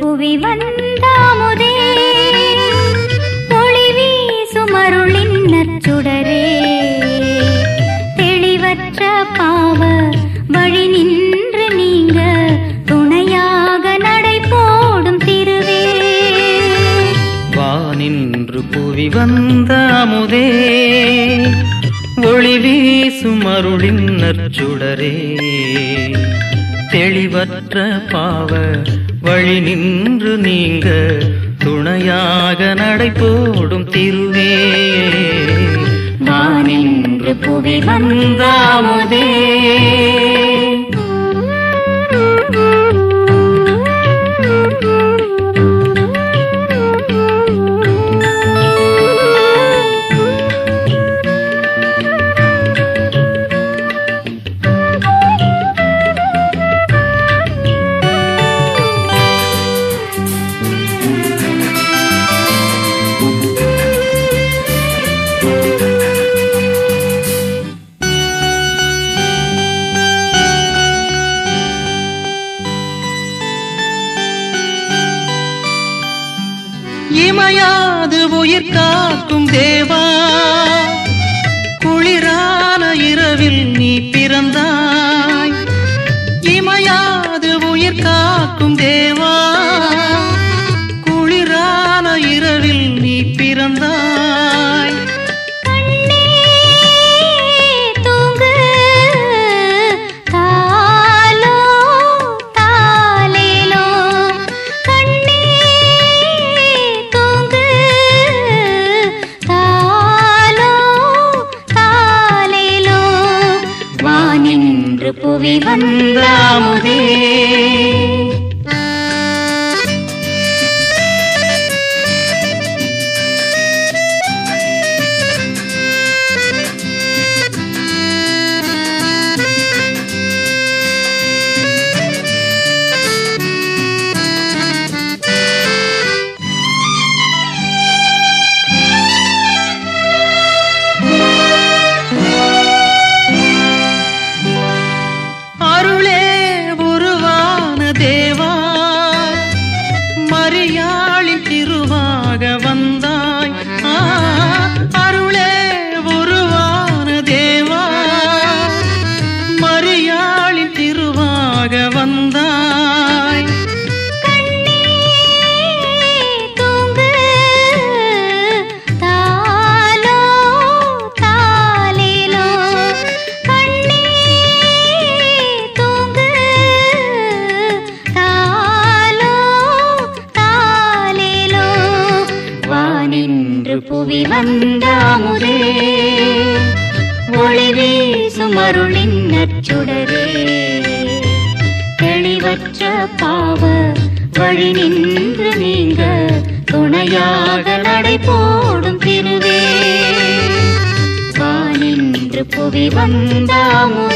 புவி வந்தாமுதே ஒளி வீசும் அருளின் நற்சுடரே தெளிவற்ற பாவ வழி நின்று நீங்க துணையாக நடை போடும் திருவே வானின்று புவி வந்த அமுதே ஒளி வீசும் அருளின் நற்சுடரே தெளிவற்ற பாவ வழி நின்று நீங்க துணையாக நடை போடும் திருவே வானின்று புவி வந்த அமுதே இமையாது உயிர் காக்கும் தேவா குளிரான இரவில் நீ பிறந்தாய் இமையாது உயிர் காக்கும் தேவா குளிரான இரவில் நீ பிறந்தாய் கண்ணே தூங்கு தாலோ தாலேலோ கண்ணே தூங்கு தாலோ தாலேலோ வானின்று புவி வந்தாமுதே அருளே உருவான தேவா மரியாளின் திருவாக வந்தாய் ஆ, அருளே உருவான தேவா மரியாளின் திருவாக வந்தாய் தூங்கு தாலோ தாலேலோ கண்ணே தூங்கு தாலோ தாலேலோ வானின்று புவி வந்தாமுதே ஒளி வீசும் அருளின் நற்சுடரே தெளிவற்ற பாவ வழி நின்று நீங்க துணையாக நடை போடும் திருவே வானின்று புவி வந்தாமுதே